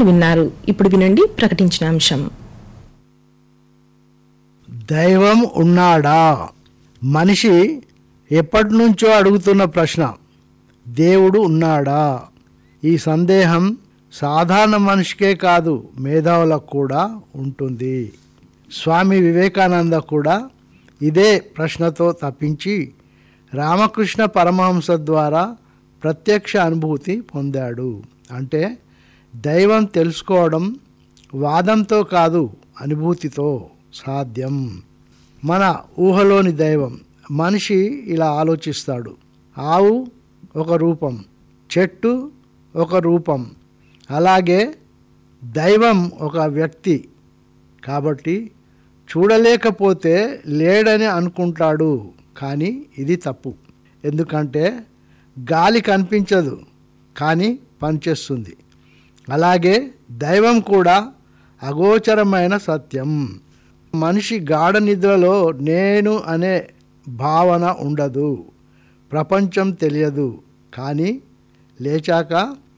విన్నారు ఇప్పుడు వినండి ప్రకటించిన అంశం దైవం ఉన్నాడా మనిషి ఎప్పటి నుంచో అడుగుతున్న ప్రశ్న దేవుడు ఉన్నాడా ఈ సందేహం సాధారణ మనిషికే కాదు మేధావులకు కూడా ఉంటుంది స్వామి వివేకానంద కూడా ఇదే ప్రశ్నతో తప్పించి రామకృష్ణ పరమహంస ద్వారా ప్రత్యక్ష అనుభూతి పొందాడు అంటే దైవం తెలుసుకోవడం వాదంతో కాదు అనుభూతితో సాధ్యం మన ఊహలోని దైవం మనిషి ఇలా ఆలోచిస్తాడు ఆవు ఒక రూపం చెట్టు ఒక రూపం అలాగే దైవం ఒక వ్యక్తి కాబట్టి చూడలేకపోతే లేడని అనుకుంటాడు కానీ ఇది తప్పు ఎందుకంటే గాలి కనిపించదు కానీ పనిచేస్తుంది అలాగే దైవం కూడా అగోచరమైన సత్యం మనిషి గాఢ నిద్రలో నేను అనే భావన ఉండదు ప్రపంచం తెలియదు కానీ లేచాక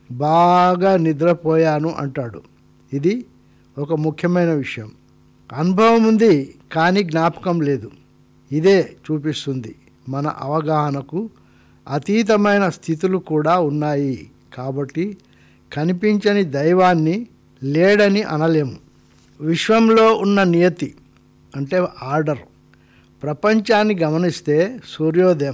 బాగా నిద్రపోయాను అంటాడు ఇది ఒక ముఖ్యమైన విషయం అనుభవం ఉంది కానీ జ్ఞాపకం లేదు ఇదే చూపిస్తుంది మన అవగాహనకు అతీతమైన స్థితులు కూడా ఉన్నాయి కాబట్టి కనిపించని దైవాన్ని లేడని అనలేము విశ్వంలో ఉన్న నియతి అంటే ఆర్డర్ ప్రపంచాన్ని గమనిస్తే సూర్యోదయం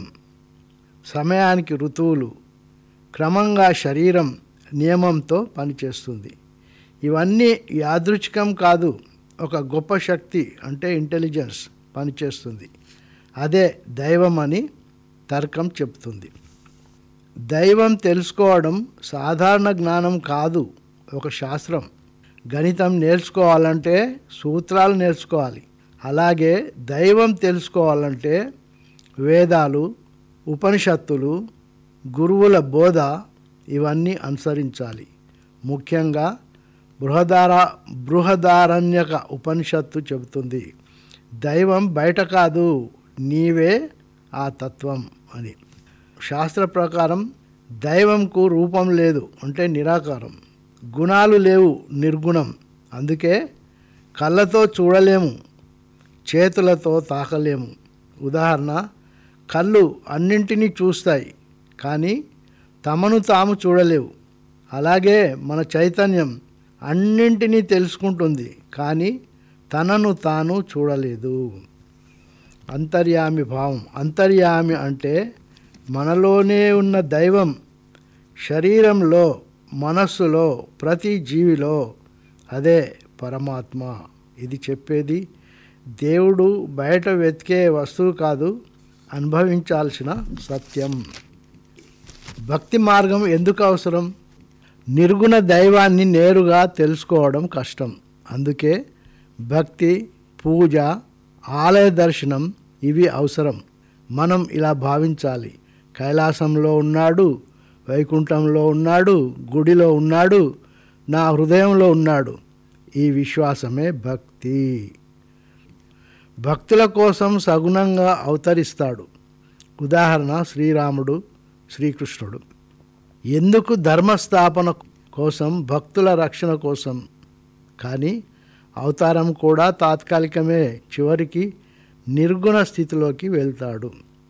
సమయానికి ఋతువులు క్రమంగా శరీరం నియమంతో పనిచేస్తుంది ఇవన్నీ యాదృచ్ఛికం కాదు ఒక గొప్ప శక్తి అంటే ఇంటెలిజెన్స్ పనిచేస్తుంది అదే దైవం అని తర్కం చెప్తుంది దైవం తెలుసుకోవడం సాధారణ జ్ఞానం కాదు ఒక శాస్త్రం గణితం నేర్చుకోవాలంటే సూత్రాలు నేర్చుకోవాలి అలాగే దైవం తెలుసుకోవాలంటే వేదాలు ఉపనిషత్తులు గురువుల బోధ ఇవన్నీ అనుసరించాలి ముఖ్యంగా బృహదార బృహదారణ్యక ఉపనిషత్తు చెబుతుంది దైవం బయట కాదు నీవే ఆ తత్వం అని శాస్త్ర ప్రకారం దైవంకు రూపం లేదు అంటే నిరాకారం గుణాలు లేవు నిర్గుణం అందుకే కళ్ళతో చూడలేము చేతులతో తాకలేము ఉదాహరణ కళ్ళు అన్నింటినీ చూస్తాయి కానీ తమను తాము చూడలేవు అలాగే మన చైతన్యం అన్నింటినీ తెలుసుకుంటుంది కానీ తనను తాను చూడలేదు అంతర్యామి భావం అంతర్యామి అంటే మనలోనే ఉన్న దైవం శరీరంలో మనస్సులో ప్రతి జీవిలో అదే పరమాత్మ ఇది చెప్పేది దేవుడు బయట వెతికే వస్తువు కాదు అనుభవించాల్సిన సత్యం భక్తి మార్గం ఎందుకు అవసరం నిర్గుణ దైవాన్ని నేరుగా తెలుసుకోవడం కష్టం అందుకే భక్తి పూజ ఆలయ దర్శనం ఇవి అవసరం మనం ఇలా భావించాలి కైలాసంలో ఉన్నాడు వైకుంఠంలో ఉన్నాడు గుడిలో ఉన్నాడు నా హృదయంలో ఉన్నాడు ఈ విశ్వాసమే భక్తి భక్తుల కోసం సగుణంగా అవతరిస్తాడు ఉదాహరణ శ్రీరాముడు శ్రీకృష్ణుడు ఎందుకు ధర్మస్థాపన కోసం భక్తుల రక్షణ కోసం కానీ అవతారం కూడా తాత్కాలికమే చివరికి నిర్గుణ స్థితిలోకి వెళ్తాడు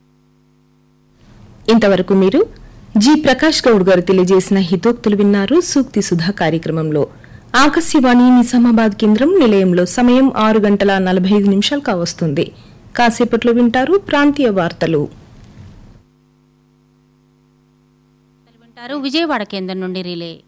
ఇంతవరకు మీరు జి ప్రకాష్ గౌడ్ గారు తెలియజేసిన హితోక్తులు విన్నారు సూక్తి సుధా కార్యక్రమంలో ఆకాశవాణి నిజామాబాద్ కేంద్రం నిలయంలో సమయం ఆరు గంటల నలభై ఐదు నిమిషాలు కావస్తుంది కాసేపట్లో వింటారు ప్రాంతీయ వార్తలు వింటారు విజయవాడ కేంద్రం నుండి రిలే